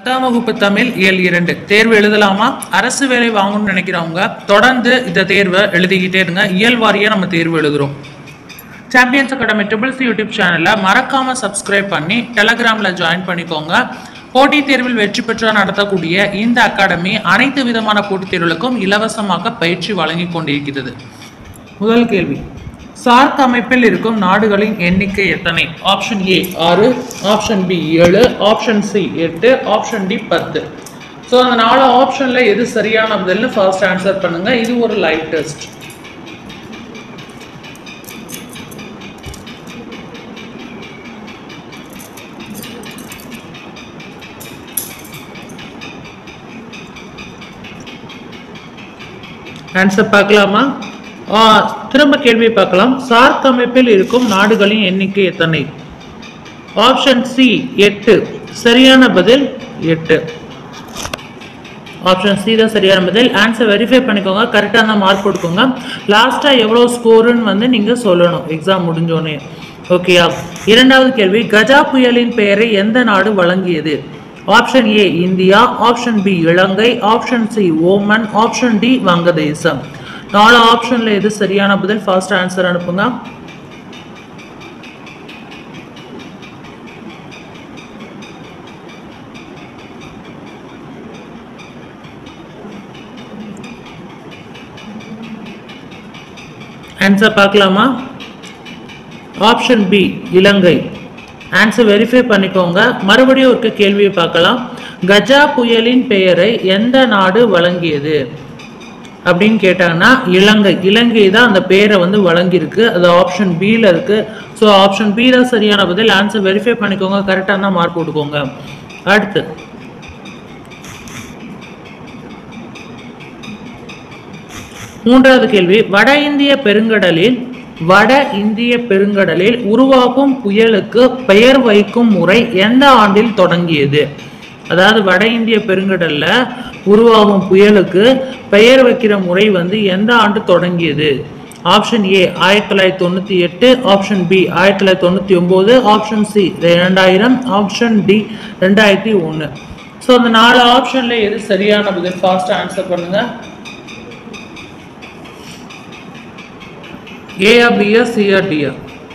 பத்தாம் வகுப்பு தமிழ் இயல் இரண்டு தேர்வு எழுதலாமா அரசு வேலை வாங்கணும்னு நினைக்கிறவங்க தொடர்ந்து இந்த தேர்வை எழுதிக்கிட்டே இருங்க இயல் வாரியா நம்ம தேர்வு எழுதுறோம் சாம்பியன்ஸ் அகாடமி ட்ரிபிள்ஸ் யூடியூப் சேனலில் மறக்காம சப்ஸ்கிரைப் பண்ணி டெலகிராம்ல ஜாயின் பண்ணிக்கோங்க போட்டித் தேர்வில் வெற்றி பெற்றால் நடத்தக்கூடிய இந்த அகாடமி அனைத்து விதமான போட்டித் தேர்வுகளுக்கும் இலவசமாக பயிற்சி வழங்கி கொண்டிருக்கிறது முதல் கேள்வி சார்க் அமைப்பில் இருக்கும் நாடுகளின் எண்ணிக்கை எத்தனை ஆப்ஷன் ஏ ஆறு ஆப்ஷன் பி ஏழு ஆப்ஷன் சி எட்டு ஆப்ஷன் டி பத்து ஸோ அந்த நாலு ஆப்ஷன்ல எது சரியான பதில்னு ஃபர்ஸ்ட் ஆன்சர் பண்ணுங்க இது ஒரு லைவ் டெஸ்ட் ஆன்சர் பார்க்கலாமா ஆ, திரும்ப கேள்வி பார்க்கலாம் சார்க் அமைப்பில் இருக்கும் நாடுகளின் எண்ணிக்கை எத்தனை ஆப்ஷன் சி எட்டு சரியான பதில் எட்டு ஆப்ஷன் சி தான் சரியான பதில் ஆன்சர் வெரிஃபை பண்ணிக்கோங்க கரெக்டாக தான் மார்க் போட்டுக்கோங்க லாஸ்ட்டாக எவ்வளோ ஸ்கோருன்னு வந்து நீங்கள் சொல்லணும் எக்ஸாம் முடிஞ்சோடனே ஓகேயா இரண்டாவது கேள்வி கஜா புயலின் பெயரை எந்த நாடு வழங்கியது option A India option B Ilangai option C Oman option D Vangadesam நாலு ஆப்ஷன்ல எது சரியான பதில் ஃபாஸ்ட் ஆன்சர் அனுப்புங்க ஆன்சர் பார்க்கலாமா option B Ilangai answer verify பண்ணிக்கோங்க மறுபடியும் ஒரு கேள்வியை பார்க்கலாம் கஜா புயலின் பெயரை எந்த நாடு வழங்கியது அப்படின்னு கேட்டாங்கன்னா இலங்கை இலங்கை தான் அந்த பேரை வந்து வழங்கியிருக்கு அது ஆப்ஷன் பியில் இருக்கு ஸோ ஆப்ஷன் பி தான் சரியான பதில் ஆன்சர் வெரிஃபை பண்ணிக்கோங்க கரெக்டாக தான் மார்க் போட்டுக்கோங்க அடுத்து மூன்றாவது கேள்வி வட இந்திய பெருங்கடலில் வட இந்திய பெருங்கடலில் உருவாகும் புயலுக்கு பெயர் வைக்கும் முறை எந்த ஆண்டில் தொடங்கியது அதாவது வட இந்திய பெருங்கடல்ல உருவாகும் புயலுக்கு பெயர் வைக்கிற முறை வந்து எந்த ஆண்டு தொடங்கியது ஆப்ஷன் ஏ ஆயிரத்தி தொள்ளாயிரத்தி தொண்ணூத்தி எட்டு ஆப்ஷன் பி ஆயிரத்தி தொள்ளாயிரத்தி தொண்ணூத்தி ஒன்பது ஆப்ஷன் சி ரெண்டாயிரம் ஆப்ஷன் டி ரெண்டாயிரத்தி ஒன்று ஸோ அந்த நாலு ஆப்ஷன்ல எது சரியான பதில் ஃபாஸ்ட் ஆன்சர் பண்ணுங்க ஏஆ பிஆ சிஆ டிஆ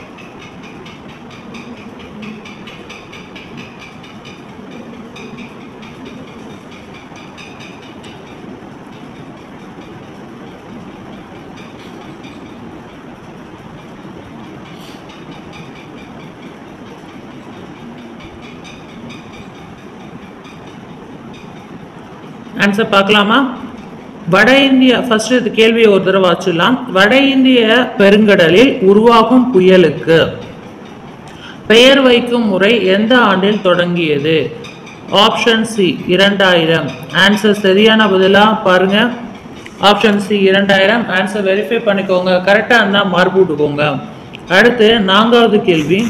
ஆன்சர் பார்க்கலாமா வட இந்திய ஃபர்ஸ்ட் இது கேள்வியை ஒரு தடவை வச்சுலாம் வட இந்திய பெருங்கடலில் உருவாகும் புயலுக்கு பெயர் வைக்கும் முறை எந்த ஆண்டில் தொடங்கியது ஆப்ஷன் சி இரண்டாயிரம் ஆன்சர் சரியான பதிலா பாருங்க ஆப்ஷன் சி இரண்டாயிரம் ஆன்சர் வெரிஃபை பண்ணிக்கோங்க கரெக்டாக இருந்தால் மார்க் போட்டுக்கோங்க அடுத்து நான்காவது கேள்வி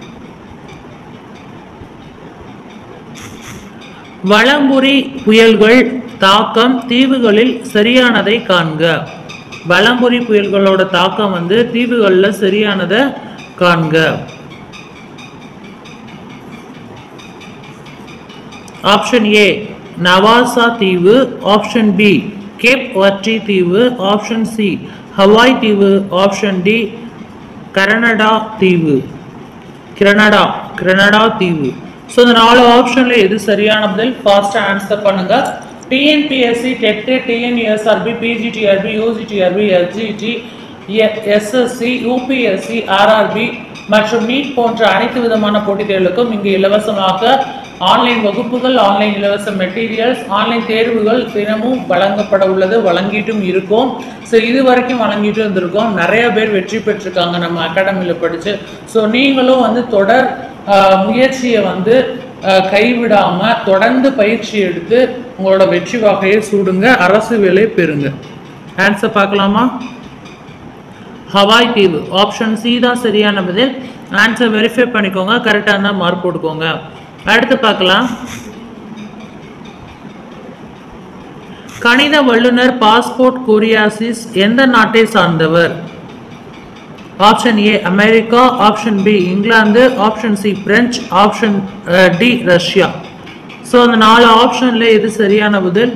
வளம்புரி புயல்கள் தாக்கம் தீவுகளில் சரியானதை காண்க வளம்புரி புயல்களோட தாக்கம் வந்து தீவுகளில் சரியானதை காண்க ஆப்ஷன் ஏ நவாசா தீவு ஆப்ஷன் பி கேப் வர்டி தீவு ஆப்ஷன் சி ஹவாய் தீவு ஆப்ஷன் டி கனடா தீவு கிரனடா கிரனடா தீவு ஸோ இந்த நாலு ஆப்ஷன்ல எது சரியான பதில் ஃபாஸ்டா ஆன்சர் பண்ணுங்க TNPSC TET TNUSRB PGTRB UGTRB SGT SSC UPSC RRB மற்றும் நீட் போன்ற அனைத்து விதமான போட்டித் தேர்வுகளுக்கும் இங்கு இலவசமாக ஆன்லைன் வகுப்புகள் ஆன்லைன் இலவச மெட்டீரியல்ஸ் ஆன்லைன் தேர்வுகள் தினமும் வழங்கப்பட உள்ளது வழங்கிட்டும் இருக்கும் ஸோ இது வரைக்கும் வழங்கிட்டு இருந்திருக்கோம் நிறைய பேர் வெற்றி பெற்றிருக்காங்க நம்ம அகாடமியில் படித்து ஸோ நீங்களும் வந்து தொடர் ஆஹ், முயற்சியை வந்து ஆஹ், கைவிடாம தொடர்ந்து பயிற்சி எடுத்து உங்களோட வெற்றி வாகையை சூடுங்க அரசு வேலை பெறுங்க ஆன்சர் பார்க்கலாமா ஹவாய் தீவு ஆப்ஷன் சி தான் சரியான பதில் ஆன்சர் வெரிஃபை பண்ணிக்கோங்க கரெக்டாக இருந்தால் மார்க் போட்டுக்கோங்க அடுத்து பார்க்கலாம் கணித வல்லுனர் பாஸ்போர்ட் கோரியாசிஸ் எந்த நாட்டை சார்ந்தவர் option A America option B England option C French option D Russia so so அந்த நாலு ஆப்ஷன்ல எது சரியான பதில்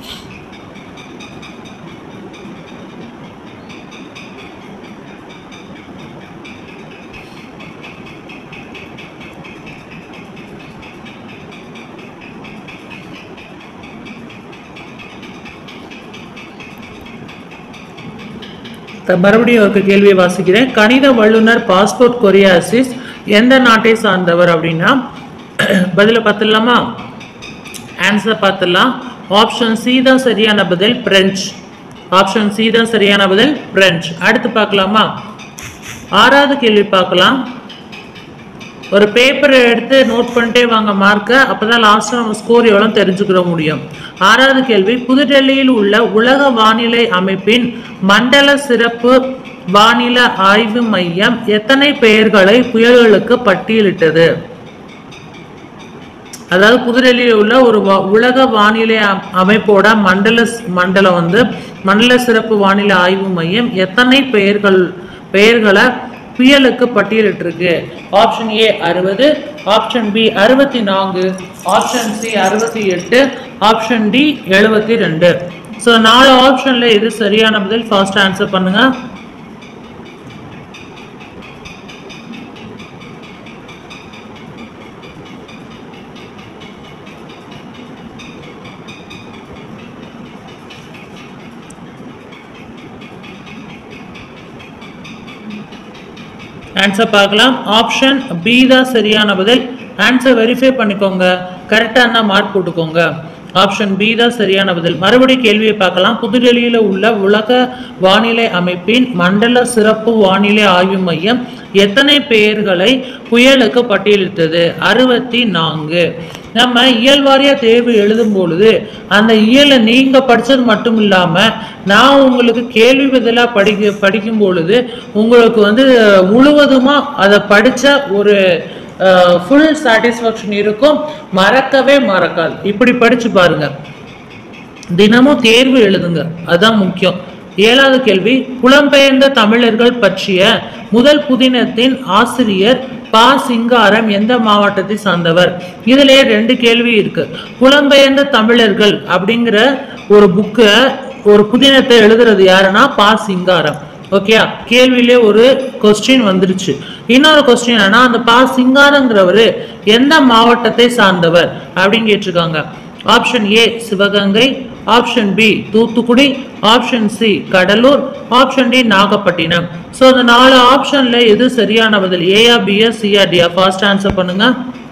த- மறுபடியும் ஒரு கேள்வியை வாசிக்கிறேன் கணித வல்லுனர் பாஸ்போர்ட் கொரியாசிஸ் எந்த நாட்டை சார்ந்தவர் அப்படின்னா பதில பார்த்துடலாமா ஆன்சர் பார்த்துடலாம் ஆப்ஷன் சி தான் சரியான பதில் பிரெஞ்சு ஆப்ஷன் சி தான் சரியான பதில் பிரெஞ்சு அடுத்து பார்க்கலாமா ஆறாவது கேள்வி பார்க்கலாம் ஒரு பேப்பரை எடுத்து நோட் பண்ணிட்டே வாங்க மார்க்கை அப்பதான் லாஸ்ட்டாக நம்ம ஸ்கோர் எவ்வளோ தெரிஞ்சுக்கிற முடியும் ஆறாவது கேள்வி புதுடெல்லியில் உள்ள உலக வானிலை அமைப்பின் மண்டல சிறப்பு வானிலை ஆய்வு மையம் எத்தனை பெயர்களை புயல்களுக்கு பட்டியலிட்டது அதாவது புதுடெல்லியில் உள்ள ஒரு வா- உலக வானிலை அம்- அமைப்போட மண்டல ஸ்- மண்டலம் வந்து மண்டல சிறப்பு வானிலை ஆய்வு மையம் எத்தனை பெயர்கள் பெயர்களை புயலுக்கு பட்டியலிட்டிருக்கு ஆப்ஷன் ஏ அறுபது ஆப்ஷன் பி அறுபத்தி நான்கு ஆப்ஷன் சி அறுபத்தி எட்டு ஆப்ஷன் டி எழுபத்தி ரெண்டு ஸோ நாலு ஆப்ஷன்ல எது சரியான பதில் ஃபாஸ்ட் ஆன்சர் பண்ணுங்க ஆன்சர் பார்க்கலாம் ஆப்ஷன் பி தான் சரியான பதில் ஆன்சர் வெரிஃபை பண்ணிக்கோங்க கரெக்டாக இருந்தால் மார்க் போட்டுக்கோங்க ஆப்ஷன் பி தான் சரியான பதில் மறுபடியும் கேள்வியை பார்க்கலாம் புதுடெல்லியில் உள்ள உலக வானிலை அமைப்பின் மண்டல சிறப்பு வானிலை ஆய்வு மையம் எத்தனை பெயர்களை புயலுக்கு பட்டியலிட்டது அறுபத்தி நான்கு நம்ம இயல் வாரியா தேர்வு எழுதும் பொழுது அந்த இயலை நீங்க படிச்சது மட்டும் இல்லாம நான் உங்களுக்கு கேள்வி பதிலா படிக்க படிக்கும் பொழுது உங்களுக்கு வந்து முழுவதுமா அதை படிச்ச ஒரு ஃபுல் சாட்டிஸ்ஃபேக்ஷன் இருக்கும் மறக்கவே மறக்காது இப்படி படிச்சு பாருங்க தினமும் தேர்வு எழுதுங்க அதான் முக்கியம் ஏழாவது கேள்வி புலம்பெயர்ந்த தமிழர்கள் பற்றிய முதல் புதினத்தின் ஆசிரியர் பா சிங்காரம் எந்த மாவட்டத்தை சார்ந்தவர் இதுல ரெண்டு கேள்வி இருக்கு புலம்பெயர்ந்த தமிழர்கள் அப்படிங்கிற ஒரு புக்கை ஒரு புதினத்தை எழுதுறது யாருன்னா பா சிங்காரம் ஓகேயா கேள்வியிலே ஒரு கொஸ்டின் வந்துருச்சு இன்னொரு கொஸ்டின் என்னன்னா அந்த பா சிங்காரங்கிறவரு எந்த மாவட்டத்தை சார்ந்தவர் அப்படின்னு கேட்டிருக்காங்க option A Sivagangai option B Thoothukudi option C Cuddalore option D Nagapattinam so அந்த நாலு ஆப்ஷன்ல எது சரியான பதில் ஏயா பியா சியா டியா ஃபாஸ்ட் ஆன்சர் பண்ணுங்க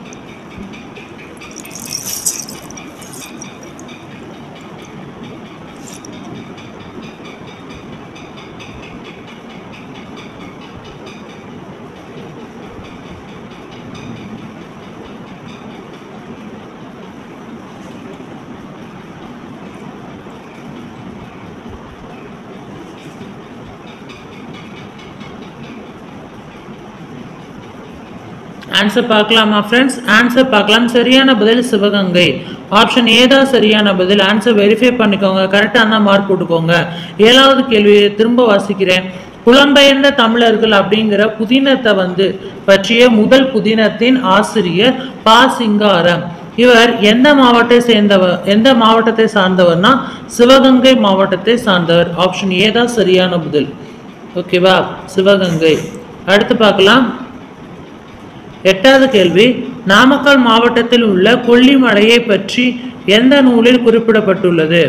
ஆன்சர் பார்க்கலாமா ஃப்ரெண்ட்ஸ் ஆன்சர் பார்க்கலாம் சரியான பதில் சிவகங்கை ஆப்ஷன் ஏ தான் சரியான பதில் ஆன்சர் வெரிஃபை பண்ணிக்கோங்க கரெக்டாக இருந்தால் மார்க் போட்டுக்கோங்க ஏழாவது கேள்வியை திரும்ப வாசிக்கிறேன் புலம்பெயர்ந்த தமிழர்கள் அப்படிங்கிற புதினத்தை வந்து பற்றிய முதல் புதினத்தின் ஆசிரியர் பா சிங்காரம் இவர் எந்த மாவட்டத்தை சேர்ந்தவர் எந்த மாவட்டத்தை சார்ந்தவர்னா சிவகங்கை மாவட்டத்தை சார்ந்தவர் ஆப்ஷன் ஏ தான் சரியான பதில் ஓகேவா சிவகங்கை அடுத்து பார்க்கலாம் எட்டாவது கேள்வி நாமக்கல் மாவட்டத்தில் உள்ள கொல்லிமலையை பற்றி எந்த நூலில் குறிப்பிடப்பட்டுள்ளது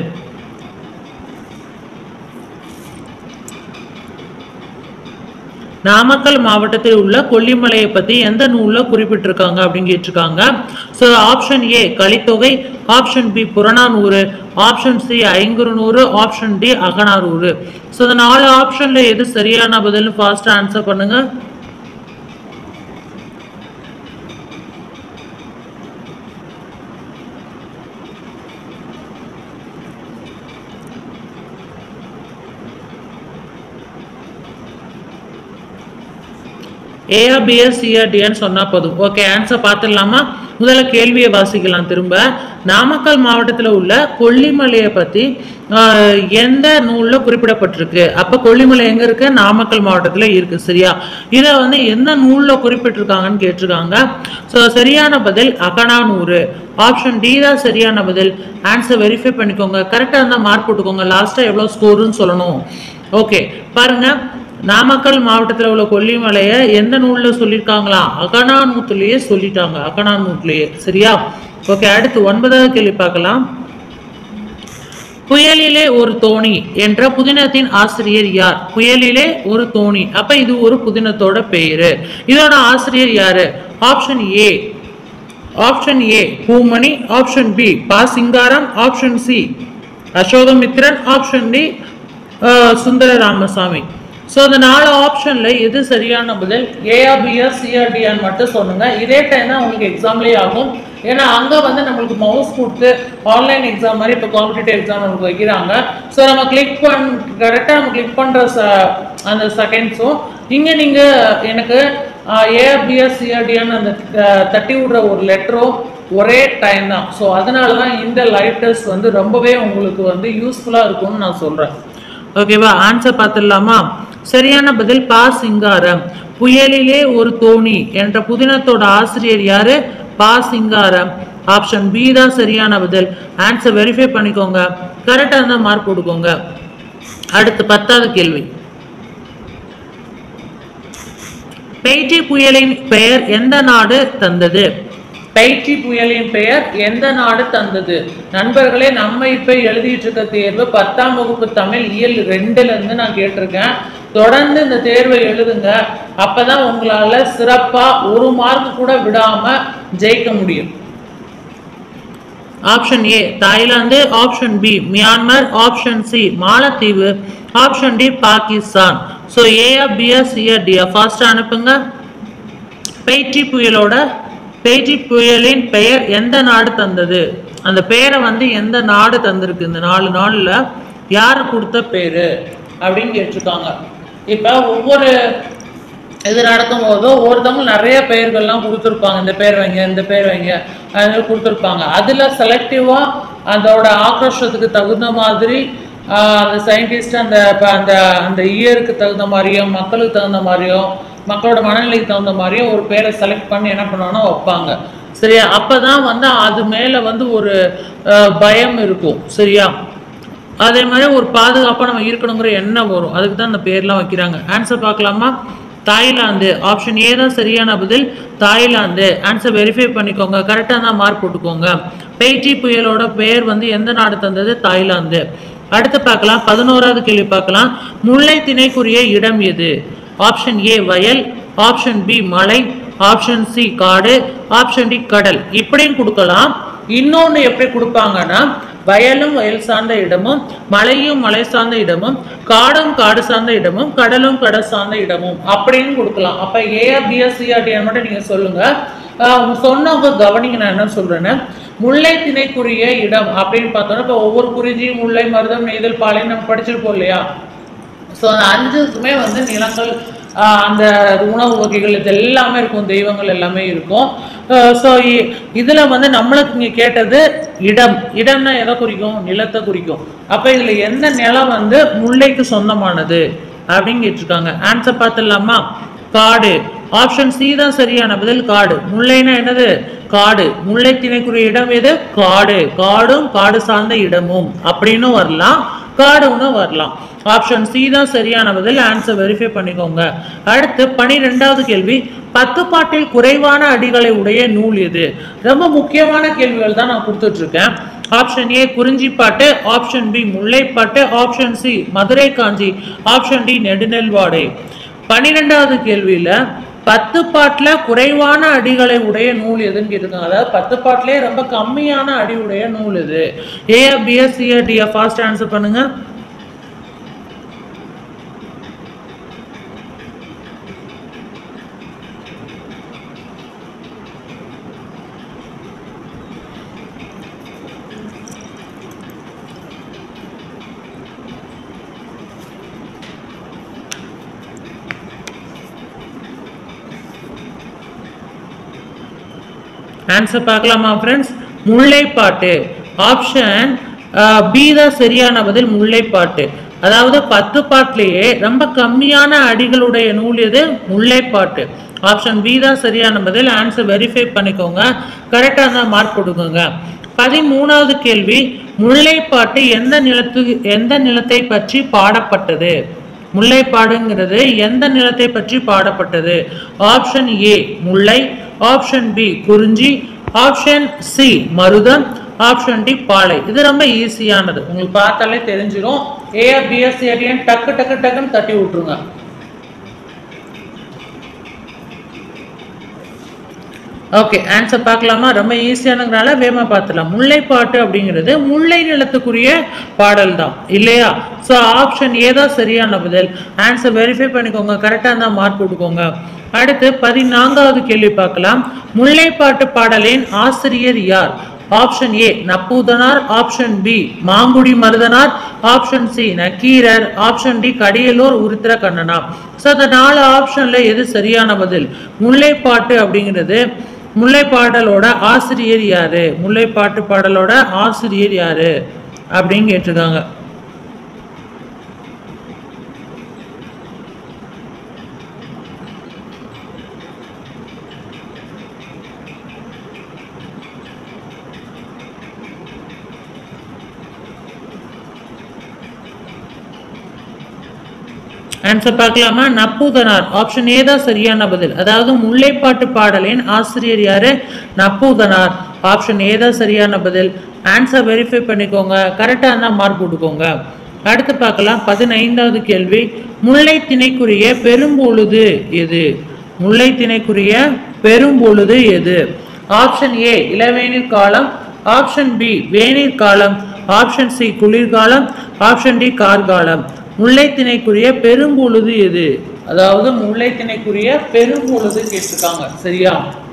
நாமக்கல் மாவட்டத்தில் உள்ள கொல்லிமலையை பத்தி எந்த நூல்ல குறிப்பிட்டிருக்காங்க அப்படின்னு கேட்டிருக்காங்க so option A Kalithogai option B Purananuru option C Ainkurunuru option D Akananuru so இந்த நாலு ஆப்ஷன்ல எது சரியான பதில்னு ஃபாஸ்ட் ஆன்சர் பண்ணுங்க ஏஆ பிஎஸ் சிஆர்டின்னு சொன்னா போதும் ஓகே ஆன்சர் பார்த்துடலாமா முதல்ல கேள்வியை வாசிக்கலாம் திரும்ப நாமக்கல் மாவட்டத்தில் உள்ள கொல்லிமலையை பத்தி ஆஹ், எந்த நூல்ல குறிப்பிடப்பட்டிருக்கு அப்ப கொல்லிமலை எங்க இருக்கு நாமக்கல் மாவட்டத்துல இருக்கு சரியா இதை வந்து எந்த நூல்ல குறிப்பிட்டிருக்காங்கன்னு கேட்டிருக்காங்க ஸோ சரியான பதில் அகனானூறு ஆப்ஷன் டி தான் சரியான பதில் ஆன்சர் வெரிஃபை பண்ணிக்கோங்க கரெக்டாக இருந்தால் மார்க் போட்டுக்கோங்க லாஸ்ட்டாக எவ்வளோ ஸ்கோருன்னு சொல்லணும் ஓகே பாருங்க நாமக்கல் மாவட்டத்தில் உள்ள கொல்லிமலையை எந்த நூலில் சொல்லியிருக்காங்களா அகனானூத்துலேயே சொல்லிட்டாங்க அகனானூட்லேயே சரியா ஓகே அடுத்து ஒன்பதாவது கேள்வி பார்க்கலாம் புயலிலே ஒரு தோணி என்ற புதினத்தின் ஆசிரியர் யார் புயலிலே ஒரு தோணி அப்ப இது ஒரு புதினத்தோட பெயரு இதோட ஆசிரியர் யாரு option A option A Poomani option B Pa Singaram option C Ashokamitran option D Sundara Ramasamy so அந்த நாலு ஆப்ஷன்ல எது சரியான பதில் ஏஆ பிஆ சிஆர்டிஆன்னு மட்டும் சொல்லுங்க இதே டைம் தான் உங்களுக்கு எக்ஸாம்லேயே ஆகும் ஏன்னா அங்க வந்து நம்மளுக்கு மவுஸ் கொடுத்து ஆன்லைன் எக்ஸாம் மாதிரி இப்போ காம்படிட்டிவ் எக்ஸாம் நமக்கு வைக்கிறாங்க ஸோ நம்ம கிளிக் பண் கரெக்டாக நம்ம கிளிக் பண்ற ச- அந்த செகண்ட்ஸும் இங்க நீங்க எனக்கு ஏஆர்பிஎஸ் சிஆர்டிஆன்னு அந்த அஹ், தட்டி விடுற ஒரு லெட்டரும் ஒரே டைம் தான் ஸோ அதனால தான் இந்த லைவ் டெஸ்ட் வந்து ரொம்பவே உங்களுக்கு வந்து யூஸ்ஃபுல்லாக இருக்கும்னு நான் சொல்கிறேன் ஓகேவா ஆன்சர் பார்த்துடலாமா சரியான பதில் பா சிங்காரம் புயலிலே ஒரு தோணி என்ற புதினத்தோட ஆசிரியர் யாரு பா சிங்காரம் ஆப்ஷன் பி தான் சரியான பதில் ஆன்சர் வெரிஃபை பண்ணிக்கோங்க கரெக்டாக இருந்தால் மார்க் போட்டுக்கோங்க அடுத்து பத்தாவது கேள்வி பெய்ஜி புயலின் பெயர் எந்த நாடு தந்தது பெய்ஜி புயலின் பெயர் எந்த நாடு தந்தது நண்பர்களே நம்ம இப்ப எழுதிட்டு இருக்க தேர்வு பத்தாம் வகுப்பு தமிழ் இயல் ரெண்டுல இருந்து நான் கேட்டிருக்கேன் தொடர்ந்து இந்த தேர்வை எழுதுங்க அப்பதான் உங்களால சிறப்பா ஒரு மார்க் கூட விடாம ஜெயிக்க முடியும் option A Thailand option B Myanmar option C மாலத்தீவு ஆப்ஷன் டி பாகிஸ்தான் ஸோ ஏஆ பிஆ சிஆ டிஆ ஃபாஸ்ட் அனுப்புங்க பெய்டி புயலோட பெய்டி புயலின் பெயர் எந்த நாடு தந்தது அந்த பெயரை வந்து எந்த நாடு தந்திருக்கு இந்த நாலு நாளில் யார் கொடுத்த பேரு அப்படின்னு கேட்டிருக்காங்க இப்போ ஒவ்வொரு இது நடக்கும் போதோ ஒருத்தவங்க நிறைய பெயர்கள்லாம் கொடுத்துருப்பாங்க இந்த பேர் வைங்க இந்த பேர் வைங்க அது கொடுத்துருப்பாங்க அதில் செலக்டிவாக அதோட ஆக்ரோஷத்துக்கு தகுந்த மாதிரி ஆஹ், அந்த சயின்டிஸ்ட் அந்த ப- அந்த அந்த இயருக்கு தகுந்த மாதிரியும் மக்களுக்கு தகுந்த மாதிரியும் மக்களோட மனநிலைக்கு தகுந்த மாதிரியும் ஒரு பேரை செலக்ட் பண்ணி என்ன பண்ணுவாங்கன்னா வைப்பாங்க சரியா அப்பதான் வந்து அது மேலே வந்து ஒரு ஆஹ், பயம் இருக்கும் சரியா அதே மாதிரி ஒரு பாதுகாப்பாக நம்ம இருக்கணுங்கிற எண்ணம் வரும் அதுக்கு தான் அந்த பேர்லாம் வைக்கிறாங்க ஆன்சர் பார்க்கலாமா தாய்லாந்து ஆப்ஷன் ஏ தான் சரியான பதில் தாய்லாந்து ஆன்சர் வெரிஃபை பண்ணிக்கோங்க கரெக்டாக தான் மார்க் போட்டுக்கோங்க பெய்ஜி புயலோட பெயர் வந்து எந்த நாடு தந்தது தாய்லாந்து அடுத்து பார்க்கலாம் பதினோராவது கேள்வி பார்க்கலாம் முல்லை திணைக்குரிய இடம் எது ஆப்ஷன் ஏ வயல் ஆப்ஷன் பி மலை ஆப்ஷன் சி காடு ஆப்ஷன் டி கடல் இப்படியும் கொடுக்கலாம் இன்னொன்று எப்படி கொடுப்பாங்கன்னா வயலும் வயல் சார்ந்த இடமும் மலையும் மலை சார்ந்த இடமும் காடும் காடு சார்ந்த இடமும் கடலும் கடல் சார்ந்த இடமும் அப்படின்னு கொடுக்கலாம் அப்ப ஏஆர் பிஎஸ்சிஆர்டிஆர் மட்டும் நீங்க சொல்லுங்க ஆஹ் அவங்க சொன்னவங்க கவனிங்க நான் என்ன சொல்றேன்னு முல்லை திணைக்குரிய இடம் அப்படின்னு பார்த்தோன்னா இப்போ ஒவ்வொரு குறிஞ்சி முல்லை மருதம் நெய்தல் பாளையம் நம்ம படிச்சிருப்போம் இல்லையா ஸோ அந்த அஞ்சுக்குமே வந்து நிலங்கள் ஆஹ் அந்த உணவு வகைகள் இது எல்லாமே இருக்கும் தெய்வங்கள் எல்லாமே இருக்கும் ஸோ இதில் வந்து நம்மளுக்கு இங்கே கேட்டது இடம் இடம்னா எதை குறிக்கும் நிலத்தை குறிக்கும் அப்போ இதில் எந்த நிலம் வந்து முல்லைக்கு சொந்தமானது அப்படின்னு கேட்டிருக்காங்க ஆன்சர் பார்த்துடலாமா காடு ஆப்ஷன் சி தான் சரியான பதில் காடு முல்லைனா என்னது காடு முல்லை திணைக்குரிய இடம் எது காடு காடும் காடு சார்ந்த இடமும் அப்படின்னு வரலாம் காடுன்னு வரலாம் ஆப்ஷன் சி தான் சரியான பதில் ஆன்சர் வெரிஃபை பண்ணிக்கோங்க அடுத்து பனிரெண்டாவது கேள்வி பத்து பாட்டில் குறைவான அடிகளை உடைய நூல் எது ரொம்ப முக்கியமான கேள்விகள் தான் நான் கொடுத்துட்டு இருக்கேன் option A Kurinjippattu option B Mullaippattu option C Madurai Kanchi option D Nedunalvadai பன்னிரெண்டாவது கேள்வியில பத்து பாட்டுல குறைவான அடிகளை உடைய நூல் எதுன்னு கேட்டிருக்காங்க அதாவது பத்து பாட்டிலே ரொம்ப கம்மியான அடி உடைய நூல் எது ஏ பிஎஸ் சிஏ டிஏ ஃபாஸ்ட் ஆன்சர் பண்ணுங்க ஆன்சர் பார்க்கலாமா ஃப்ரெண்ட்ஸ் முல்லைப்பாட்டு ஆப்ஷன் பி தான் சரியான பதில் முல்லைப்பாட்டு அதாவது பத்து பாட்டுலேயே ரொம்ப கம்மியான அடிகளுடைய நூல் எது முல்லைப்பாட்டு ஆப்ஷன் பி தான் சரியான பதில் ஆன்சர் வெரிஃபை பண்ணிக்கோங்க கரெக்டாக தான் மார்க் கொடுக்குங்க பதிமூணாவது கேள்வி முல்லைப்பாட்டு எந்த நிலத்து எந்த நிலத்தை பற்றி பாடப்பட்டது முல்லைப்பாடுங்கிறது எந்த நிலத்தை பற்றி பாடப்பட்டது option A Mullai option B Kurinji option C Marutham option D Palai இது ரொம்ப ஈஸியானது உங்களுக்கு பார்த்தாலே தெரிஞ்சிடும் ஏஆர் பிஎஸ்சி அடியன் டக்கு டக்கு டக்குன்னு தட்டி விட்டுருங்க ஓகே ஆன்சர் பார்க்கலாமா ரொம்ப ஈஸியானதுனால வேகமா பார்த்துலாம் முல்லைப்பாட்டு அப்படிங்கிறது முல்லை நிலத்துக்குரிய பாடல் தான் இல்லையா ஸோ ஆப்ஷன் ஏதா சரியான பதில் ஆன்சர் வெரிஃபை பண்ணிக்கோங்க கரெக்டாக இருந்தால் மார்க் கொடுக்கோங்க அடுத்து பதினான்காவது கேள்வி பார்க்கலாம் முல்லைப்பாட்டு பாடலின் ஆசிரியர் யார் option A Napputhanar option B Mangudi Marudhanar option C Nakkeerar option D Kadiyalur Uruthira கண்ணனா ஸோ அந்த நாலு ஆப்ஷன்ல எது சரியான பதில் முல்லைப்பாட்டு அப்படிங்கிறது முல்லைப்பாடலோட ஆசிரியர் யாரு முல்லைப்பாட்டு பாடலோட ஆசிரியர் யாரு அப்படின்னு கேட்டிருக்காங்க ஆன்சர் பார்க்கலாமா நப்பூதனார் ஆப்ஷன் ஏ தான் சரியான பதில் அதாவது முல்லைப்பாட்டு பாடலின் ஆசிரியர் யாரு நப்பூதனார் ஆப்ஷன் ஏ தான் சரியான பதில் ஆன்சர் வெரிஃபை பண்ணிக்கோங்க கரெக்டாக இருந்தால் மார்க் கொடுக்கோங்க அடுத்து பார்க்கலாம் பதினைந்தாவது கேள்வி முல்லை திணைக்குரிய பெரும்பொழுது எது முல்லை திணைக்குரிய பெரும்பொழுது எது ஆப்ஷன் ஏ இளவேநீர் காலம் ஆப்ஷன் பி வேநீர் காலம் ஆப்ஷன் சி குளிர்காலம் ஆப்ஷன் டி கார்காலம் முல்லை திணைக்குரிய பெரும்பொழுது எது அதாவது முல்லை திணைக்குரிய பெரும்பொழுது கேட்டிருக்காங்க சரியா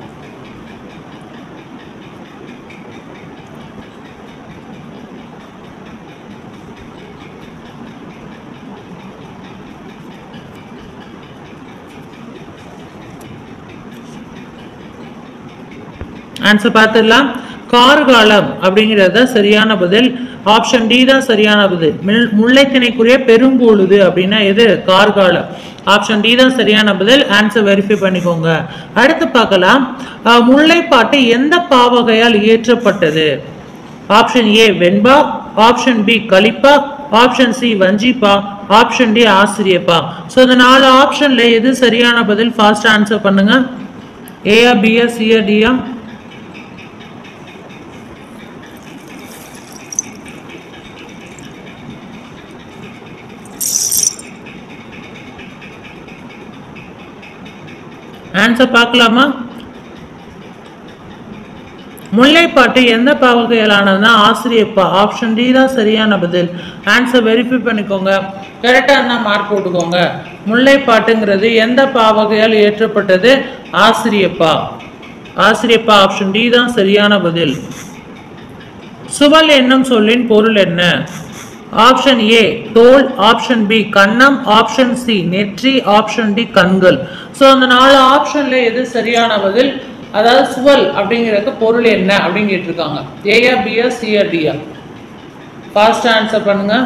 ஆன்சர் பார்த்துடலாம் கார்காலம் அப்படிங்கிறது தான் சரியான பதில் ஆப்ஷன் டி தான் சரியான பதில் மில்- முல்லைத்திணைக்குரிய பெரும்பொழுது அப்படின்னா எது கார்காலம் ஆப்ஷன் டி தான் சரியான பதில் ஆன்சர் வெரிஃபை பண்ணிக்கோங்க அடுத்து பார்க்கலாம் அஹ், முல்லைப்பாட்டு எந்த பாவகையால் இயற்றப்பட்டது option A Venba option B Kalippa option C Vanjippa option D Asiriyappa so இந்த நாலு ஆப்ஷன்ல எது சரியான பதில் ஃபாஸ்ட் ஆன்சர் பண்ணுங்க ஏஆ பிஆ சிஆ டிஆ ஆன்சர் பார்க்கலாமா முல்லைப்பாட்டு எந்த பாவகையிலானதுன்னா ஆசிரியப்பா ஆப்ஷன் டி தான் சரியான பதில் ஆன்சர் வெரிஃபை பண்ணிக்கோங்க கரெக்டாக இருந்தால் மார்க் போட்டுக்கோங்க முல்லைப்பாட்டுங்கிறது எந்த பாவகையால் இயற்றப்பட்டது ஆசிரியப்பா ஆசிரியப்பா ஆப்ஷன் டி தான் சரியான பதில் சுவல் என்னும் சொல்லின் பொருள் என்ன ஆப்ஷன் ஏ தோல் ஆப்ஷன் பி கன்னம் ஆப்ஷன் சி நெற்றி ஆப்ஷன் டி கண்கள் ஸோ அந்த நாலு ஆப்ஷன்ல எது சரியான பதில் அதாவது சுவல் அப்படிங்கிறதுக்கு பொருள் என்ன அப்படின்னு கேட்டிருக்காங்க ஏயா பியா சியா டியா ஃபாஸ்ட் ஆன்சர் பண்ணுங்க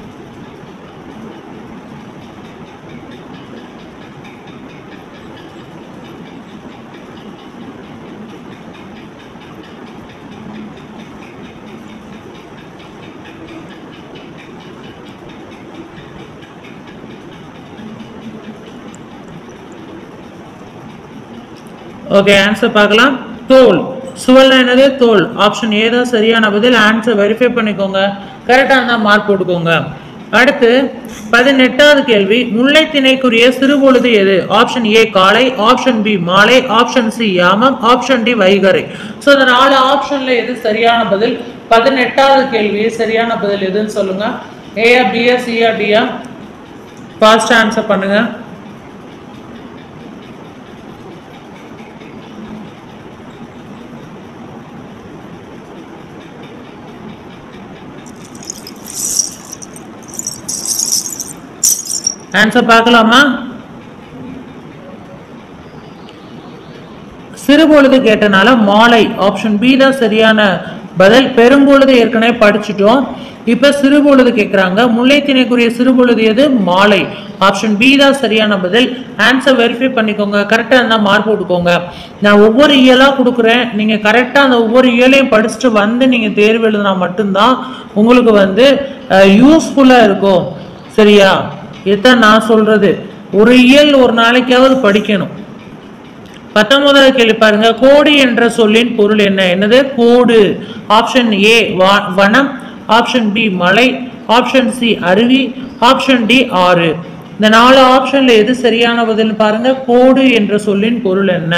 ஓகே ஆன்சர் பார்க்கலாம் தோல் சுவல்னா என்னது தோல் ஆப்ஷன் ஏ தான் சரியான பதில் ஆன்சர் வெரிஃபை பண்ணிக்கோங்க கரெக்டாக இருந்தால் மார்க் போட்டுக்கோங்க அடுத்து பதினெட்டாவது கேள்வி முல்லை திணைக்குரிய சிறுபொழுது எது ஆப்ஷன் ஏ காலை ஆப்ஷன் பி மாலை ஆப்ஷன் சி யாமம் ஆப்ஷன் டி வைகரை ஸோ இந்த நாலு ஆப்ஷன்ல எது சரியான பதில் பதினெட்டாவது கேள்வி சரியான பதில் எதுன்னு சொல்லுங்க ஏயா பியா சியா டியா ஃபாஸ்ட் ஆன்சர் பண்ணுங்க ஆன்சர் பார்க்கலாமா சிறுபொழுது கேட்டனால மாலை ஆப்ஷன் பி தான் சரியான பதில் பெரும்பொழுது ஏற்கனவே படிச்சுட்டோம் இப்ப சிறுபொழுது கேட்குறாங்க முல்லைத்திணைக்குரிய சிறுபொழுது எது மாலை ஆப்ஷன் பி தான் சரியான பதில் ஆன்சர் வெரிஃபை பண்ணிக்கோங்க கரெக்டாக இருந்தால் மார்க் போட்டுக்கோங்க நான் ஒவ்வொரு இயலாக கொடுக்குறேன் நீங்கள் கரெக்டாக அந்த ஒவ்வொரு இயலையும் படிச்சுட்டு வந்து நீங்கள் தேர்வு எழுதினா மட்டும்தான் உங்களுக்கு வந்து யூஸ்ஃபுல்லாக இருக்கும் சரியா இதுதான் நான் சொல்றது ஒரு இயல் ஒரு நாளைக்காவது படிக்கணும் பத்தொன்பதாவது கேள்வி பாருங்க கோடு என்ற சொல்லின் பொருள் என்ன என்னது கோடு ஆப்ஷன் ஏ வனம் ஆப்ஷன் பி மலை ஆப்ஷன் சி அருவி ஆப்ஷன் டி ஆறு இந்த நாலு ஆப்ஷன்ல எது சரியான பதில் பாருங்க கோடு என்ற சொல்லின் பொருள் என்ன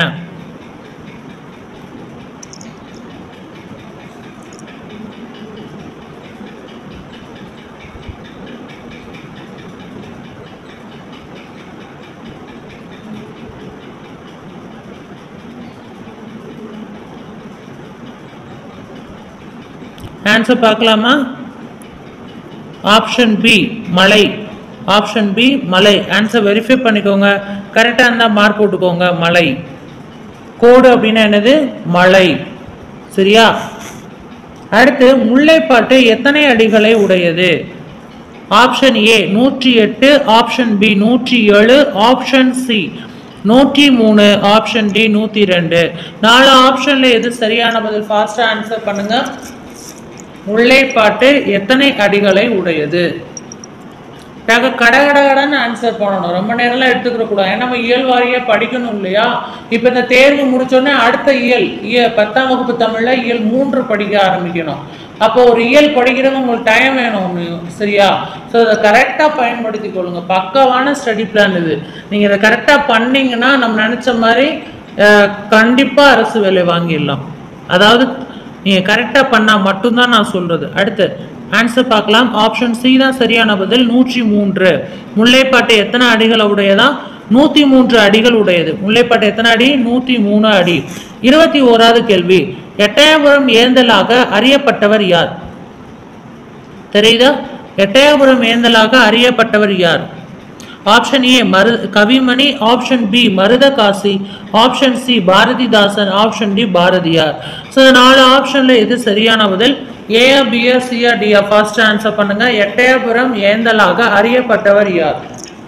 ஆன்சர் பார்க்கலாமா ஆப்ஷன் பி மலை ஆப்ஷன் பி மலை ஆன்சர் வெரிஃபை பண்ணிக்கோங்க கரெக்டாக இருந்தால் மார்க் போட்டுக்கோங்க மலை கோடு அப்படின்னா என்னது மலை சரியா அடுத்து முல்லைப்பாட்டு எத்தனை அடிகளை உடையது ஆப்ஷன் ஏ நூற்றி எட்டு ஆப்ஷன் பி நூற்றி ஏழு ஆப்ஷன் சி நூற்றி மூணு ஆப்ஷன் டி நூற்றி ரெண்டு நாலு ஆப்ஷன்ல எது சரியான பதில் ஃபாஸ்டா ஆன்சர் பண்ணுங்க முல்லைப்பாட்டு எத்தனை அடிகளை உடையது நாங்கள் கடகடகடன்னு ஆன்சர் பண்ணணும் ரொம்ப நேரம்லாம் எடுத்துக்கிற கூடாது ஏன்னா நம்ம இயல் வாரியா படிக்கணும் இல்லையா இப்போ இந்த தேர்வு முடிச்சோடனே அடுத்த இயல் இய பத்தாம் வகுப்பு தமிழ்ல இயல் மூன்று படிக்க ஆரம்பிக்கணும் அப்போ ஒரு இயல் படிக்கிறவங்க உங்களுக்கு டைம் வேணும் ஒன்று சரியா ஸோ அதை கரெக்டாக பயன்படுத்தி கொள்ளுங்க பக்காவான ஸ்டடி பிளான் இது நீங்கள் இதை கரெக்டாக பண்ணீங்கன்னா நம்ம நினச்ச மாதிரி கண்டிப்பாக அரசு வேலை வாங்கிடலாம் அதாவது நீங்க கரெக்டா பண்ணா மட்டும்தான் நான் சொல்றது அடுத்து ஆன்சர் பார்க்கலாம் ஆப்ஷன் சி தான் சரியான பதில் நூற்றி மூன்று முல்லைப்பாட்டு எத்தனை அடிகள் உடையதா நூத்தி மூன்று அடிகள் உடையது முல்லைப்பாட்டு எத்தனை அடி நூத்தி மூணு அடி இருபத்தி ஓராவது கேள்வி எட்டயபுரம் ஏந்தலாக அறியப்பட்டவர் யார் தெரியுதா எட்டயபுரம் ஏந்தலாக அறியப்பட்டவர் யார் ஆப்ஷன் ஏ மரு Kavimani option B Marudhakasi option C Bharathidasan option D Bharathiyar so இந்த நாலு ஆப்ஷன்ல எது சரியான பதில் ஏஆ பிஆ சிஆ டிஆ ஃபர்ஸ்ட் ஆன்சர் பண்ணுங்க எட்டயபுரம் ஏந்தலாக அறியப்பட்டவர் யார்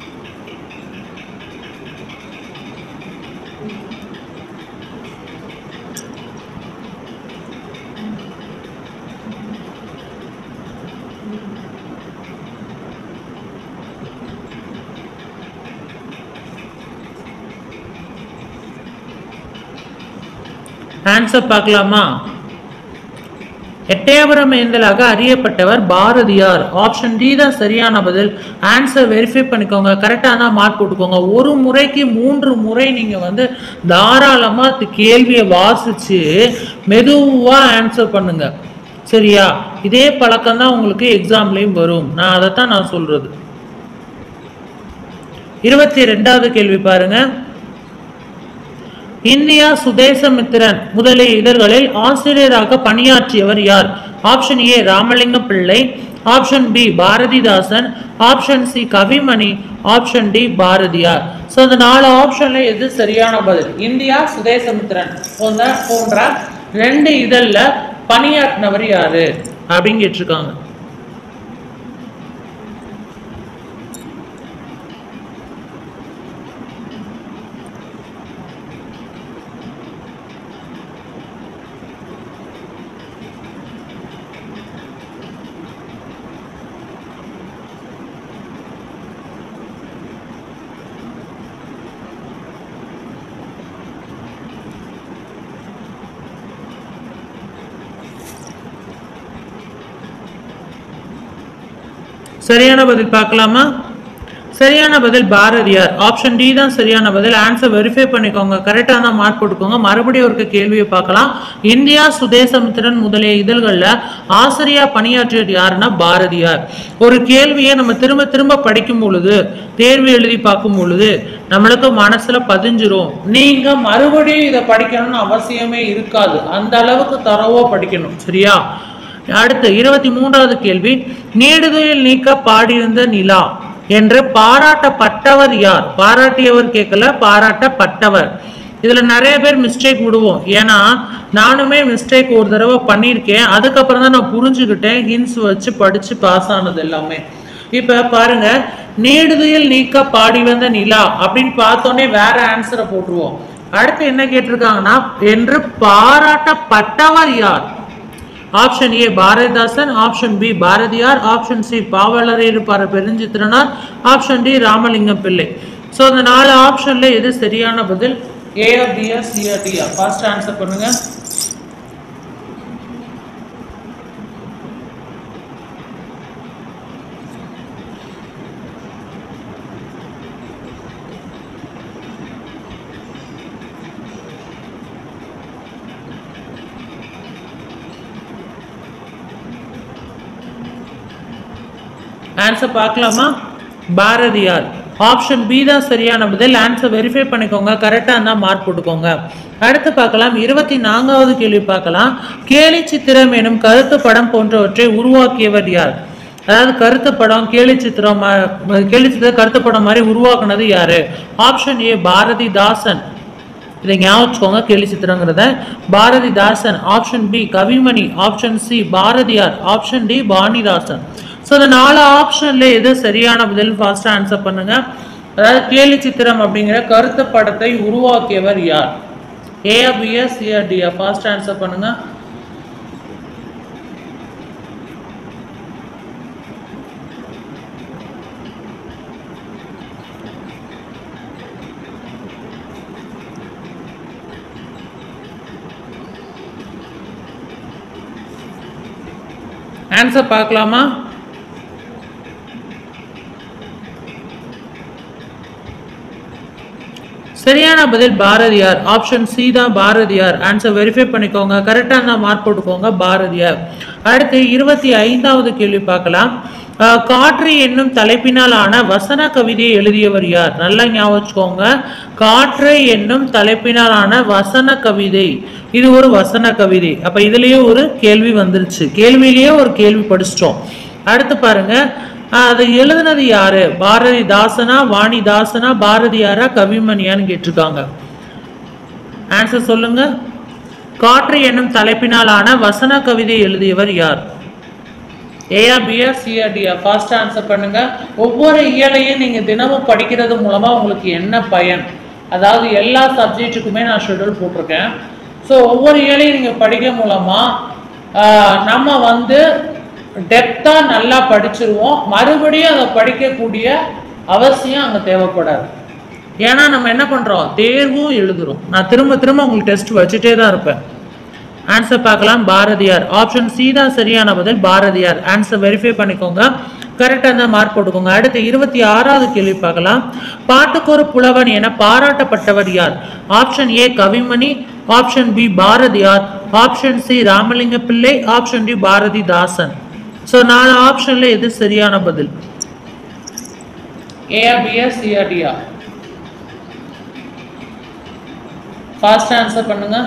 ஆன்சர் பார்க்கலாமா எட்டயபுரம் ஏந்தலாக அறியப்பட்டவர் பாரதியார் ஆப்ஷன் டி தான் சரியான பதில் ஆன்சர் வெரிஃபை பண்ணிக்கோங்க கரெக்டாக தான் மார்க் போட்டுக்கோங்க ஒரு முறைக்கு மூன்று முறை நீங்கள் வந்து தாராளமாக கேள்வியை வாசிச்சு மெதுவாக ஆன்சர் பண்ணுங்க சரியா இதே பழக்கம் தான் உங்களுக்கு எக்ஸாம்லேயும் வரும் நான் அதைத்தான் நான் சொல்றது இருபத்தி ரெண்டாவது கேள்வி பாருங்க இந்தியா சுதேசமித்திரன் முதலிய இதழ்களில் ஆசிரியராக பணியாற்றியவர் யார் option A Ramalinga Pillai option B Bharathidasan option C Kavimani option D Bharathiyar so அந்த நாலு ஆப்ஷன்ல எது சரியான பதில் இந்தியா சுதேசமித்திரன் போன்ற போன்ற ரெண்டு இதழில் பணியாற்றினவர் யாரு அப்படின்னு கேட்டிருக்காங்க சரியான பதில் பார்க்கலாமா சரியான பதில் பாரதியார் ஆப்ஷன் டி தான் சரியான பதில் ஆன்சர் வெரிஃபை பண்ணிக்கோங்க கரெக்டாக தான் மார்க் போட்டுக்கோங்க மறுபடியும் ஒரு கேள்வியை பார்க்கலாம் இந்தியா சுதேசமித்திரன் முதலிய இதழ்களில் ஆசிரியா பணியாற்றியது யாருன்னா பாரதியார் ஒரு கேள்வியை நம்ம திரும்ப திரும்ப படிக்கும் பொழுது தேர்வு எழுதி பார்க்கும் பொழுது நம்மளுக்கு மனசுல பதிஞ்சிரும் நீங்க மறுபடியும் இதை படிக்கணும்னு அவசியமே இருக்காது அந்த அளவுக்கு தரவோ படிக்கணும் சரியா அடுத்து இருபத்தி மூன்றாவது கேள்வி நீடுதுயில் நீக்க பாடியிருந்த நிலா என்று பாராட்டப்பட்டவர் யார் பாராட்டியவர் கேட்கல பாராட்டப்பட்டவர் இதுல நிறைய பேர் மிஸ்டேக் விடுவோம் ஏன்னா நானுமே மிஸ்டேக் ஒரு தடவை பண்ணியிருக்கேன் அதுக்கப்புறம் தான் நான் புரிஞ்சுக்கிட்டேன் ஹின்ஸ் வச்சு படிச்சு பாஸ் ஆனது எல்லாமே இப்ப பாருங்க நீடுதுயில் நீக்க பாடி வந்த நிலா அப்படின்னு பார்த்தோன்னே வேற ஆன்சரை போட்டுருவோம் அடுத்து என்ன கேட்டிருக்காங்கன்னா என்று பாராட்டப்பட்டவர் யார் option A Bharathidasan option B Bharathiyar option C Pavalareru பார பெருஞ்சித்திரனார் ஆப்ஷன் டி ராமலிங்கம் பிள்ளை ஸோ அந்த நாலு ஆப்ஷன்ல எது சரியான பதில் ஏ பியா சியா டியா ஃபர்ஸ்ட் ஆன்சர் பண்ணுங்க ஆன்சர் பார்க்கலாமா பாரதியார் ஆப்ஷன் பி தான் சரியான பதில் ஆன்சர் வெரிஃபை பண்ணிக்கோங்க கரெக்டாக இருந்தால் மார்க் போட்டுக்கோங்க அடுத்து பார்க்கலாம் இருபத்தி நான்காவது கேள்வி பார்க்கலாம் கேலி சித்திரம் எனும் கருத்து படம் போன்றவற்றை உருவாக்கியவர் யார் அதாவது கருத்து படம் கேலி சித்திரம் ம- கேலி சித்திரம் கருத்து படம் மாதிரி உருவாக்குனது யாரு ஆப்ஷன் ஏ பாரதிதாசன் இதை ஞாபகம் வச்சுக்கோங்க கேலி சித்திரங்கிறத Bharathidasan option B Kavimani option C Bharathiyar option D Panidasan so இந்த நாலு ஆப்ஷன்ல எது சரியான பதில் ஃபாஸ்ட்டாக ஆன்சர் பண்ணுங்க அதாவது கேலி சித்திரம் அப்படிங்கிற கருத்து படத்தை உருவாக்கியவர் யார் ஏபிஎஸ் சிஆர்டிஆ ஃபாஸ்ட் ஆன்சர் பண்ணுங்க ஆன்சர் பார்க்கலாமா சரியான பதில் பாரதியார் ஆப்ஷன் சி தான் பாரதியார் ஆன்சர் வெரிஃபை பண்ணிக்கோங்க கரெக்டாக இருந்தால் மார்க் போட்டுக்கோங்க பாரதியார் அடுத்து இருபத்தி ஐந்தாவது கேள்வி பார்க்கலாம் அஹ், காற்று என்னும் தலைப்பினால் ஆன வசன கவிதையை எழுதியவர் யார் நல்லா ஞாபகம் வச்சுக்கோங்க காற்று என்னும் தலைப்பினால் ஆன வசன கவிதை இது ஒரு வசன கவிதை அப்ப இதுலயே ஒரு கேள்வி வந்துருச்சு கேள்வியிலேயே ஒரு கேள்வி படிச்சிட்டோம் அடுத்து பாருங்க ஆஹ் அதை எழுதுனது யாரு பாரதிதாசனா வாணிதாசனா பாரதியாரா கவிமணியான்னு கேட்டிருக்காங்க ஆன்சர் சொல்லுங்க காற்று என்னும் தலைப்பினாலான வசன கவிதை எழுதியவர் யார் ஏஆ பிஆ சிஆர்டிஆ ஃபாஸ்ட் ஆன்சர் பண்ணுங்க ஒவ்வொரு இயலையும் நீங்க தினமும் படிக்கிறது மூலமா உங்களுக்கு என்ன பயன் அதாவது எல்லா சப்ஜெக்ட்டுக்குமே நான் ஷெட்யூல் போட்டிருக்கேன் ஸோ ஒவ்வொரு இயலையும் நீங்க படிக்க மூலமா ஆஹ், நம்ம வந்து டெப்தா நல்லா படிச்சிருவோம் மறுபடியும் அதை படிக்கக்கூடிய அவசியம் அங்க தேவைப்படாது ஏன்னா நம்ம என்ன பண்றோம் தேர்வும் எழுதுறோம் நான் திரும்ப திரும்ப உங்களுக்கு டெஸ்ட் வச்சுட்டே தான் இருப்பேன் ஆன்சர் பார்க்கலாம் பாரதியார் ஆப்ஷன் சி தான் சரியான பதில் பாரதியார் ஆன்சர் வெரிஃபை பண்ணிக்கோங்க கரெக்டாக இருந்தால் மார்க் போட்டுக்கோங்க அடுத்து இருபத்தி ஆறாவது கேள்வி பார்க்கலாம் பாட்டுக்கொரு புலவன் என பாராட்டப்பட்டவர் யார் option A Kavimani option B Bharathiyar option C Ramalinga Pillai option D Bharathidasan so நாலு ஆப்ஷன்ல எது சரியான பதில் ஏஆ பிஆ சிஆர்டிஆ ஃபாஸ்ட் ஆன்சர் பண்ணுங்க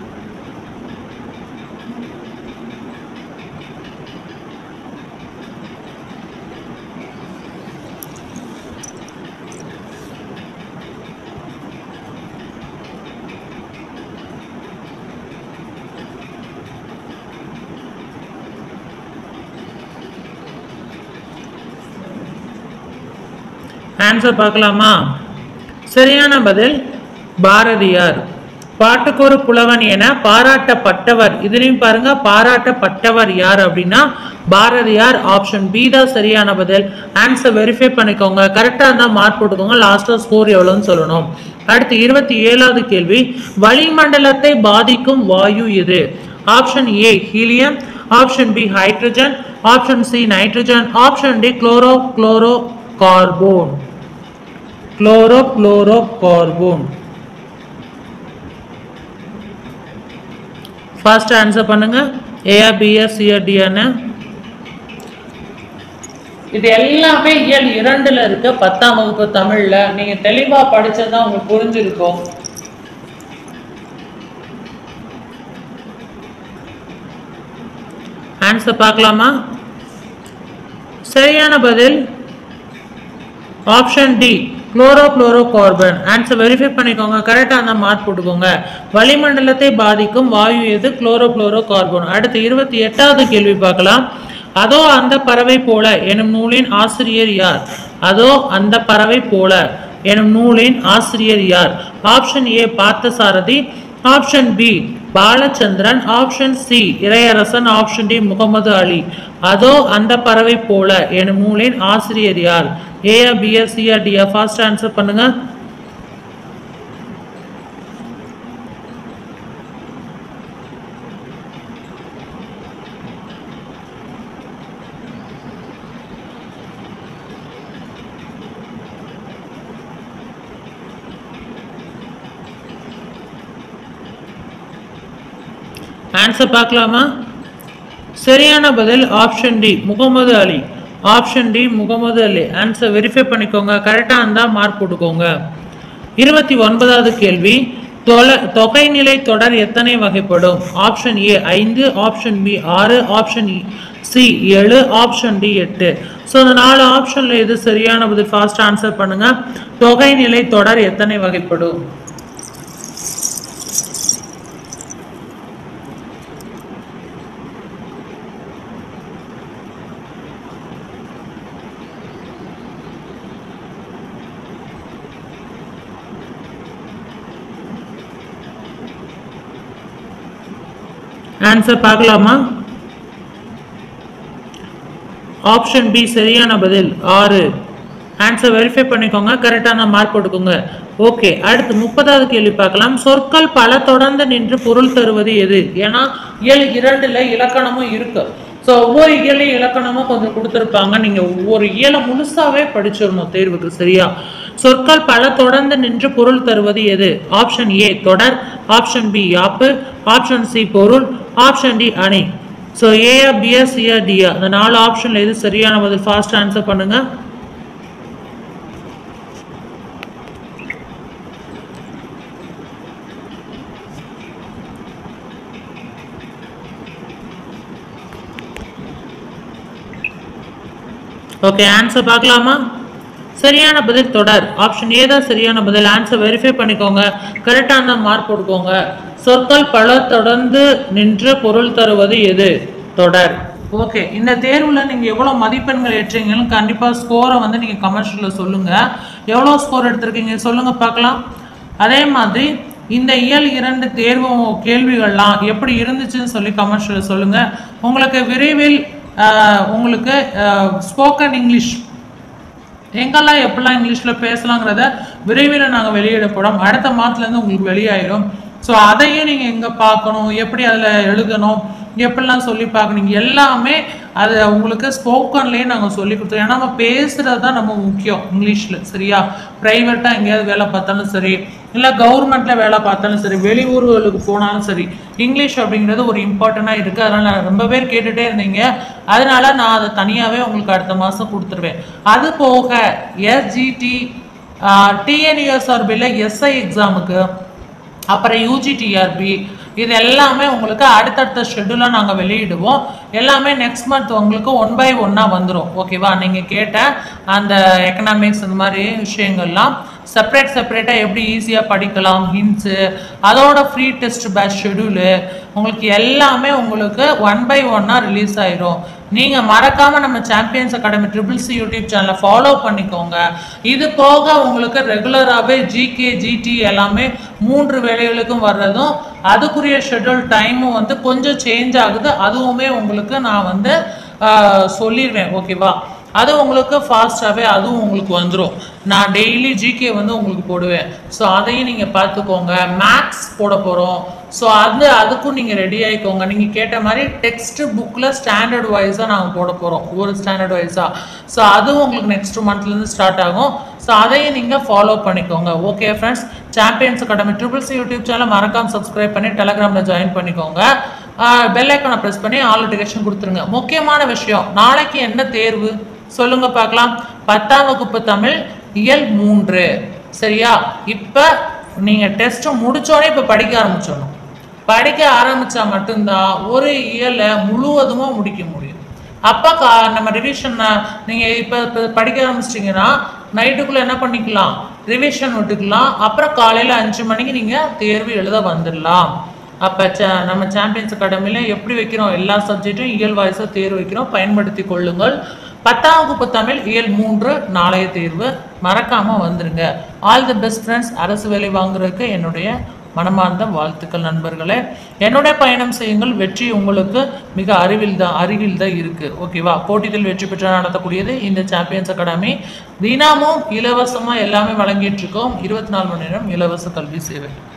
ஆன்சர் பார்க்கலாமா சரியான பதில் பாரதியார் பாட்டுக்கொரு புலவன் என பாராட்டப்பட்டவர் இதுலயும் பாருங்க பாராட்டப்பட்டவர் யார் அப்படின்னா பாரதியார் ஆப்ஷன் பி தான் சரியான பதில் ஆன்சர் வெரிஃபை பண்ணிக்கோங்க கரெக்டாக இருந்தால் மார்க் போட்டுக்கோங்க லாஸ்ட்டாக ஸ்கோர் எவ்வளோன்னு சொல்லணும் அடுத்து இருபத்தி ஏழாவது கேள்வி வளிமண்டலத்தை பாதிக்கும் வாயு எது option A helium option B hydrogen option C nitrogen option D chloro chloro carbon chloro chloro carbon first answer பண்ணுங்க ஏஆ பிஆ சிஆ டிஆன்னு இது எல்லாமே இயல் இரண்டுல இருக்க பத்தாம் வகுப்பு தமிழ்ல நீங்க தெளிவா படிச்சதா உங்களுக்கு புரிஞ்சிருக்கும் ஆன்சர் பார்க்கலாமா சரியான பதில் option D chloro chloro carbon answer verify பண்ணிக்கோங்க கரெக்டாக அந்த மார்க் போட்டுக்கோங்க வளிமண்டலத்தை பாதிக்கும் வாயு எது குளோரோ குளோரோ கார்பன் அடுத்து இருபத்தி எட்டாவது கேள்வி பார்க்கலாம் அதோ அந்த பறவை போல எனும் நூலின் ஆசிரியர் யார் அதோ அந்த பறவை போல எனும் நூலின் ஆசிரியர் யார் option A Parthasarathy option B Balachandran option C Iraiarasan option D Muhammad Ali அதோ அந்த பறவை போல எனும் நூலின் ஆசிரியர் யார் ஏஆ பிஆ சிஆ டிஆ ஃபாஸ்ட் ஆன்சர் பண்ணுங்க ஆன்சர் பார்க்கலாமா சரியான பதில் option D Muhammad Ali option D Muhammad Ali answer verify பண்ணிக்கோங்க கரெக்டாக இருந்தால் மார்க் போட்டுக்கோங்க இருபத்தி ஒன்பதாவது கேள்வி தொலை தொகைநிலை தொடர் எத்தனை வகைப்படும் ஆப்ஷன் ஏ ஐந்து ஆப்ஷன் பி ஆறு ஆப்ஷன் சி ஏழு ஆப்ஷன் டி எட்டு ஸோ அந்த நாலு ஆப்ஷனில் எது சரியான பதில் ஃபாஸ்ட் ஆன்சர் பண்ணுங்க தொகைநிலை தொடர் எத்தனை வகைப்படும் ஆன்சர் பார்க்கலாமா ஆப்ஷன் பி சரியான பதில் ஆறு ஆன்சர் வெரிஃபை பண்ணிக்கோங்க கரெக்டான மார்க் போட்டுக்கோங்க ஓகே அடுத்து முப்பதாவது கேள்வி பார்க்கலாம் சொற்கள் பல தொடர்ந்து நின்று பொருள் தருவது எது ஏன்னா இயல் இரண்டுல இலக்கணமும் இருக்கு ஸோ ஒவ்வொரு இயலையும் இலக்கணமும் கொஞ்சம் கொடுத்துருப்பாங்க நீங்க ஒவ்வொரு இயலை முழுசாவே படிச்சிடணும் தேர்வுக்கு சரியா சொற்கள் பல தொடர்ந்து நின்று பொருள் தருவது எது ஆப்ஷன் ஏ தொடர் ஆப்ஷன் பி யாப்பு ஆப்ஷன் சி பொருள் ஆப்ஷன் டி அணி ஸோ ஏஆ பிஆ சிஆ டிஆ அந்த நாலு ஆப்ஷன்ல எது சரியான பதில் ஃபாஸ்ட் ஆன்சர் பண்ணுங்க ஓகே ஆன்சர் பார்க்கலாமா சரியான பதில் தொடர் ஆப்ஷன் ஏ தான் சரியான பதில் ஆன்சர் வெரிஃபை பண்ணிக்கோங்க கரெக்டாக இருந்தால் மார்க் போட்டுக்கோங்க சொற்கள் பல தொடர்ந்து நின்று பொருள் தருவது எது தொடர் ஓகே இந்த தேர்வுல நீங்க எவ்வளவு மதிப்பெண்கள் ஏற்றீங்கன்னு கண்டிப்பா ஸ்கோரை வந்து நீங்க கமர்ஷியல்ல சொல்லுங்க எவ்வளவு ஸ்கோர் எடுத்திருக்கீங்க சொல்லுங்க பார்க்கலாம் அதே மாதிரி இந்த இயல் இரண்டு தேர்வு கேள்விகள்லாம் எப்படி இருந்துச்சுன்னு சொல்லி கமர்ஷியல்ல சொல்லுங்க உங்களுக்கு விரைவில் ஆஹ், உங்களுக்கு ஸ்போக்கன் இங்கிலீஷ் எங்கெல்லாம் எப்படிலாம் இங்கிலீஷில் பேசலாங்கிறத விரைவில் நாங்கள் வெளியிடப்படும் அடுத்த மாதத்துலேருந்து உங்களுக்கு வெளியாயிடும் ஸோ அதையும் நீங்கள் எங்கே பார்க்கணும் எப்படி அதில் எழுதணும் எப்படிலாம் சொல்லி பார்க்கணும் எல்லாமே அது உங்களுக்கு ஸ்போக்கன்லேயே நாங்கள் சொல்லி கொடுத்தோம் ஏன்னா நம்ம பேசுகிறது தான் நம்ம முக்கியம் இங்கிலீஷில் சரியா ப்ரைவேட்டாக எங்கேயாவது வேலை பார்த்தாலும் சரி இல்லை கவர்மெண்ட்டில் வேலை பார்த்தாலும் சரி வெளியூர்களுக்கு போனாலும் சரி இங்கிலீஷ் அப்படிங்கிறது ஒரு இம்பார்ட்டண்ட்டாக இருக்குது அதனால் நான் ரொம்ப பேர் கேட்டுகிட்டே இருந்தீங்க அதனால நான் அதை தனியாகவே உங்களுக்கு அடுத்த மாதம் கொடுத்துருவேன் அது போக எஸ்ஜிடி டிஎன்யூஎஸ்ஆர்பியில் எஸ்ஐ எக்ஸாமுக்கு அப்புறம் யூஜிடிஆர்பி இது எல்லாமே உங்களுக்கு அடுத்தடுத்த ஷெட்யூலாக நாங்கள் வெளியிடுவோம் எல்லாமே நெக்ஸ்ட் மந்த் உங்களுக்கு ஒன் பை ஒன்னாக வந்துடும் ஓகேவா நீங்கள் கேட்ட அந்த எக்கனாமிக்ஸ் இந்த மாதிரி விஷயங்கள்லாம் செப்பரேட் செப்பரேட்டாக எப்படி ஈஸியாக படிக்கலாம் ஹிண்ட்ஸு அதோட ஃப்ரீ டெஸ்ட் பேட்ச் ஷெடியூலு உங்களுக்கு எல்லாமே உங்களுக்கு ஒன் பை ஒன்னாக ரிலீஸ் ஆயிரும் நீங்கள் மறக்காமல் நம்ம champions academy triple C YouTube சேனலை ஃபாலோ பண்ணிக்கோங்க இது போக உங்களுக்கு ரெகுலராகவே ஜிகே ஜிடி எல்லாமே மூன்று வேலைகளுக்கும் வர்றதும் அதுக்குரிய ஷெட்யூல் டைமும் வந்து கொஞ்சம் சேஞ்ச் ஆகுது அதுவுமே உங்களுக்கு நான் வந்து ஆஹ், சொல்லிடுவேன் ஓகேவா அது உங்களுக்கு ஃபாஸ்ட்டாகவே அதுவும் உங்களுக்கு வந்துடும் நான் டெய்லி ஜிகே வந்து உங்களுக்கு போடுவேன் ஸோ அதையும் நீங்கள் பார்த்துக்கோங்க மேக்ஸ் போட போகிறோம் ஸோ அது அதுக்கும் நீங்கள் ரெடி ஆகிக்கோங்க நீங்கள் கேட்ட மாதிரி டெக்ஸ்ட் புக்கில் ஸ்டாண்டர்ட் வைஸாக நாங்கள் போட போகிறோம் ஒவ்வொரு ஸ்டாண்டர்ட் வைஸாக ஸோ அதுவும் உங்களுக்கு நெக்ஸ்ட் மந்த்லேருந்து ஸ்டார்ட் ஆகும் ஸோ அதையும் நீங்கள் ஃபாலோ பண்ணிக்கோங்க okay friends champions academy triple C YouTube channel மறக்காம சப்ஸ்கிரைப் பண்ணி டெலகிராமில் ஜாயின் பண்ணிக்கோங்க பெல் ஐக்கானை ப்ரெஸ் பண்ணி ஆல் நோட்டிஃபிகேஷன் கொடுத்துருங்க முக்கியமான விஷயம் நாளைக்கு என்ன தேர்வு சொல்லுங்க பார்க்கலாம் பத்தாம் வகுப்பு தமிழ் இயல் மூன்று சரியா இப்போ நீங்கள் டெஸ்ட்டு முடிச்சோடனே இப்போ படிக்க ஆரம்பிச்சிடணும் படிக்க ஆரம்பிச்சா மட்டும்தான் ஒரு இயலை முழுவதுமா முடிக்க முடியும் அப்போ கா நம்ம ரிவிஷன் நீங்கள் இப்போ இப்போ படிக்க ஆரம்பிச்சிட்டிங்கன்னா நைட்டுக்குள்ளே என்ன பண்ணிக்கலாம் ரிவிஷன் விட்டுக்கலாம் அப்புறம் காலையில் அஞ்சு மணிக்கு நீங்கள் தேர்வு எழுத வந்துடலாம் அப்போ ச நம்ம சாம்பியன்ஸ் அகாடமியில் எப்படி வைக்கிறோம் எல்லா சப்ஜெக்ட்டும் இயல் வாய்ஸாக தேர்வு வைக்கிறோம் பயன்படுத்தி கொள்ளுங்கள் பத்தாம் வகுப்பு தமிழ் இயல் மூன்று நாளைய தேர்வு மறக்காமல் வந்துருங்க ஆல் தி பெஸ்ட் ஃப்ரெண்ட்ஸ் அரசு வேலை வாங்குறதுக்கு என்னுடைய மனமார்ந்த வாழ்த்துக்கள் நண்பர்களே என்னுடைய பயணம் செய்யுங்கள் வெற்றி உங்களுக்கு மிக அருகில் தான் அருகில் தான் இருக்குது ஓகேவா போட்டியில் வெற்றி பெற்று நடத்தக்கூடியது இந்த சாம்பியன்ஸ் அகாடமி தினமும் இலவசமாக எல்லாமே வழங்கிட்டு இருக்கோம் இருபத்தி நாலு மணி நேரம் இலவச கல்வி சேவை